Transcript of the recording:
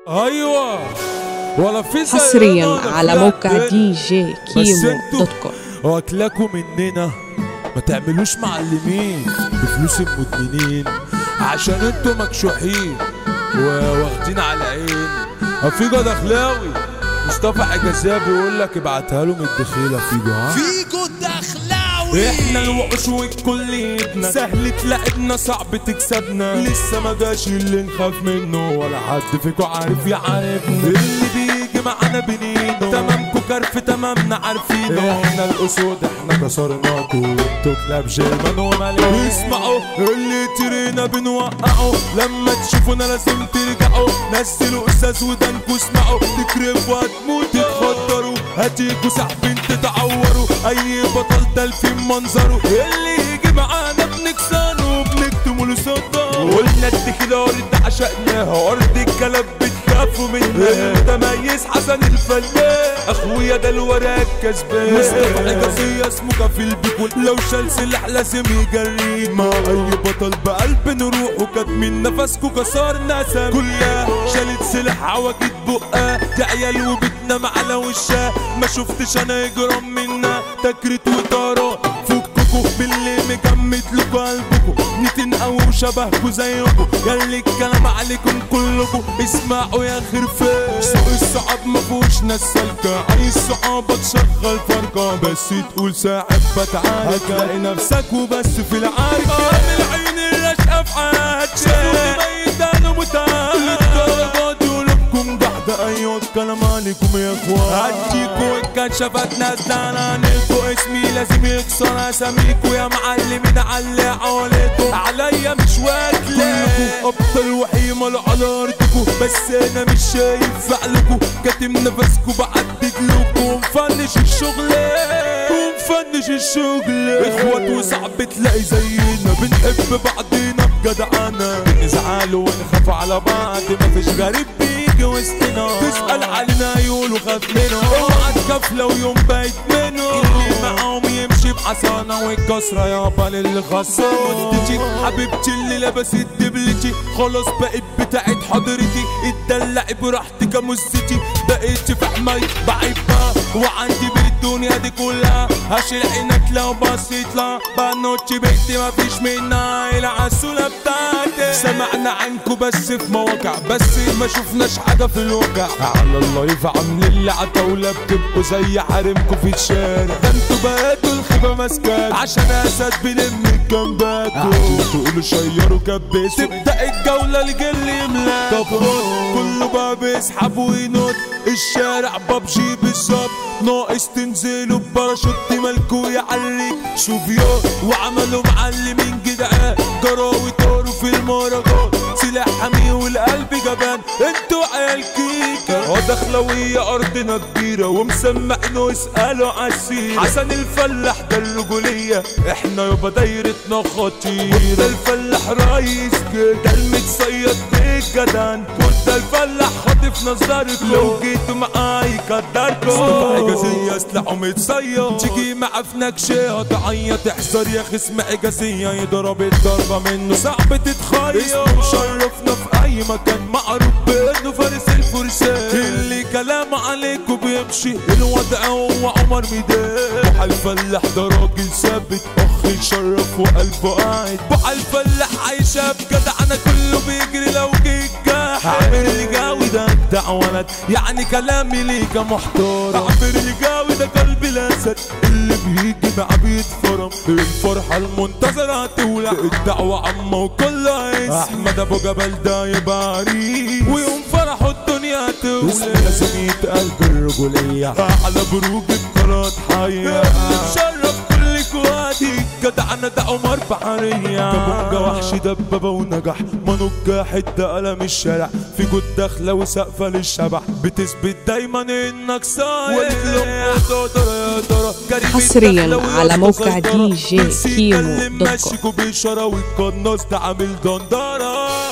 ايوه ولا في زينا حصريا ولا على في موقع عندنا. دي جي بس كيمو انتوا دوت كوم واكلاكوا مننا ما تعملوش معلمين بفلوس المدمنين عشان انتوا مكشوحين وواخدين على عين فيجو دخلاوي مصطفى حجازيه بيقول لك ابعتها له من الدخيله فيجو ها فيجو الدخلاوي احنا الوحوش والكل يبنا سهل تلاعبنا صعب تكسبنا لسه ما جاش اللي نخاف منه ولا حد فيكو عارف يعرفنا اللي بيجي معانا بنينه تمامكو كرف تمامنا عارفينه احنا الاسود احنا كسرناكو انتوا كلاب جيرمان وملاك اسمعوا اللي ترينا بنوقعه لما تشوفونا لازم ترجعوا نزلوا استاذ ودانكو اسمعوا تكرفوا هتموت تتخدروا هتيجوا سحبين تتعوروا اي بطل تلفين منظره اللي يجي معانا بنكسره بنكتمه له صدى قلنا الدخيلة ارض عشقناها ارض الكلاب بتخافوا منها المتميز حسن الفلاح اخويا ده الوراك كسبان مصطفى حجازية اسمه كفيل بيكون لو شال سلاح لازم يجري مع اي بطل بقلب نروح وكاتمين نفسكو كسرنا سم كلها شالت سلاح عواجد بقها دي عيال وبتنام على وشها ما شفتش انا اجرام منا تكريت وطارات فككوا باللي مجمد لكوا قلبكوا نتن قوي وشبهكوا زيكوا ياللي الكلام عليكم كلكوا اسمعوا يا خرفان سوق الصعب مفهوش ناس سالكة عايز صعوبة تشغل فرقة بس تقول ساعد بتعارك هتلاقي نفسك وبس في العركة من العين الرشقة في حياتك شافوني ميت انا متعب قلوبكم قاعدة ايوه الكلام عليكم يا اخوان هديكوا الكشفات ناس عنكوا اسمي لازم يكسر اساميكوا يا معلمين علي عليكوا عليا مش واكلة كلكوا ابطال وحيمة على ارضكوا بس انا مش شايف فعلكوا كاتم نفسكوا بعدد لكم ومفنش الشغل ومفنش الشغل اخوات وصعب تلاقي زينا بنحب بعضينا بجدعانة بنزعل ونخاف على بعض مفيش غريب بيجي وسطنا تسأل علينا يقولوا خاف منه اوعى تخاف لو يوم بايت منه اللي معاهم يمشي بحصانة والكسرة يابا للي خسران مدتي حبيبتي اللي لبست دبلتي خلاص بقت بتاعت حضرتي اتدلعي براحتك يا مستي بقيت في حماية بعيبها وعندي بالدنيا دي كلها هشيل عينك لو بصيت لها بنوتي بيتي مفيش منها العسولة بتاعتي سمعنا عنكو بس في مواقع بس ما شفناش حاجة في الواقع على الله يفعل اللي عتاولة بتبقوا زي حريمكو في الشارع ده انتوا بقيتوا الخيبة ماسكات عشان اسد بلم الجنبات تقولوا شيروا كبسوا تبدأ الجولة الجل يملا طب بص، كله بقى بيسحب وينط الشارع ببجي بالظبط ناقص تنزلوا بباراشوت مالكو يعليك شوف يو وعملوا معلمين جدعان جراوي طاروا في المهرجان سلاح حمي والقلب جبان انتوا عيال كيكة اه دخلوية ارضنا كبيرة ومسمعنا اسألوا عالسيرة حسن الفلاح ده الرجولية احنا يابا دايرتنا خطيرة ده الفلاح رئيس كده ده المتصيد بالجدعان وده الفلاح خاطف نظركم لو جيتوا معاي قدركم مصطفى حجازية سلاحه متصيد تيجي معاه في نكشة تعيط احذر يا خصم حجازية يضرب الضربة منه صعب تتخيل اسمه مشرفنا في اي مكان معروف بانه فارس الفرسان اللي كلامه عليكم بيمشي الوضع هو عمر ميدان بوحة الفلاح ده راجل ثابت اخ يشرف وقلبه قاعد بوحة الفلاح عايشة بجدع انا كله بيجري لو جيت جاحد عامر الجاوي ده ابدع ولد يعني كلامي ليك يا محترم عامر الجاوي ده قلبي الاسد اللي بيجي معاه بيتفرم الفرحة المنتظرة هتولع الدعوة عامة وكل عز احمد ابو جبل ده يبقى عريس ويوم فرحه الدنيا تولع اسمه لازم يتقال بالرجولية على بروج القارات حية مشرف كل كوادي جدع انا ده عمر بحرية كابونجا وحش دبابة ونجح ما نجاح ده قلم الشارع في جود داخلة وسقفة للشبح بتثبت دايما انك صايع حصرياً على موقع دي جي كيمو دوت كوم. ماشي وبيشرة والقناص ده عامل دندرة